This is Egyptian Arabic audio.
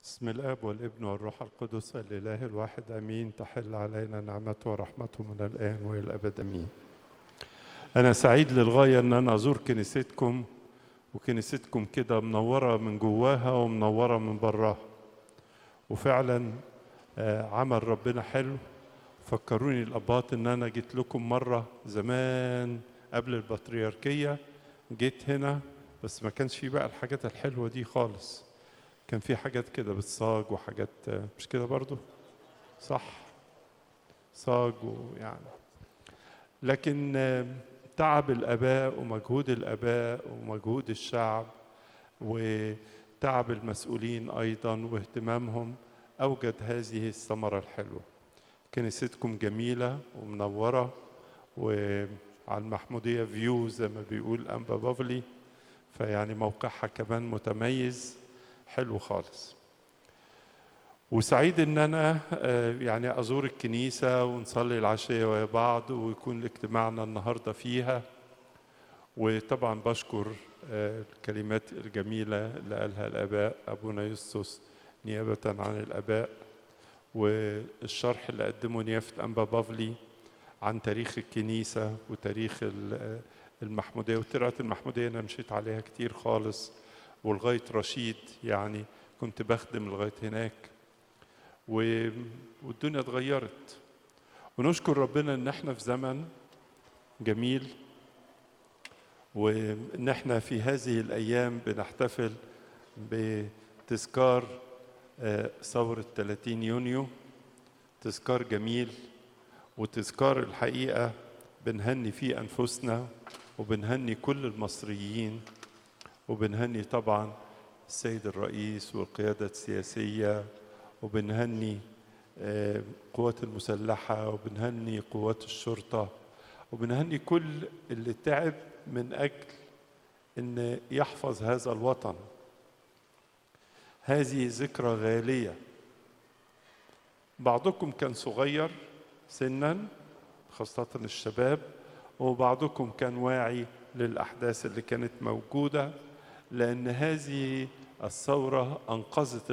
بسم الاب والابن والروح القدس الاله الواحد امين تحل علينا نعمته ورحمته من الان والى الابد امين انا سعيد للغايه ان انا ازور كنيستكم وكنيستكم كده منوره من جواها ومنوره من براها وفعلا آه، عمل ربنا حلو فكروني الاباط ان انا جيت لكم مره زمان قبل البطريركيه جيت هنا بس ما كانش في بقى الحاجات الحلوه دي خالص كان في حاجات كده بالصاج وحاجات آه، مش كده برضو صح صاج ويعني لكن آه، تعب الاباء ومجهود الاباء ومجهود الشعب وتعب المسؤولين ايضا واهتمامهم اوجد هذه الثمره الحلوه كنيستكم جميله ومنوره وعلى المحموديه فيو زي ما بيقول انبا بافلي فيعني موقعها كمان متميز حلو خالص وسعيد ان انا آه، يعني ازور الكنيسه ونصلي العشيه ويا بعض ويكون اجتماعنا النهارده فيها وطبعا بشكر آه، الكلمات الجميله اللي قالها الاباء ابونا يسوس نيابه عن الاباء والشرح اللي قدمه نيافه انبا بافلي عن تاريخ الكنيسه وتاريخ ال- المحموديه وطلعت المحموديه انا مشيت عليها كتير خالص ولغايه رشيد يعني كنت بخدم لغايه هناك و- والدنيا اتغيرت ونشكر ربنا ان احنا في زمن جميل وان احنا في هذه الايام بنحتفل بتذكار آه، ثورة 30 يونيو تذكار جميل وتذكار الحقيقة بنهني فيه أنفسنا وبنهني كل المصريين وبنهني طبعا السيد الرئيس والقيادة السياسية وبنهني آه، القوات المسلحة وبنهني قوات الشرطة وبنهني كل اللي تعب من أجل أن يحفظ هذا الوطن هذه ذكرى غالية بعضكم كان صغير سنا خاصة الشباب وبعضكم كان واعي للأحداث اللي كانت موجودة لأن هذه الثورة أنقذت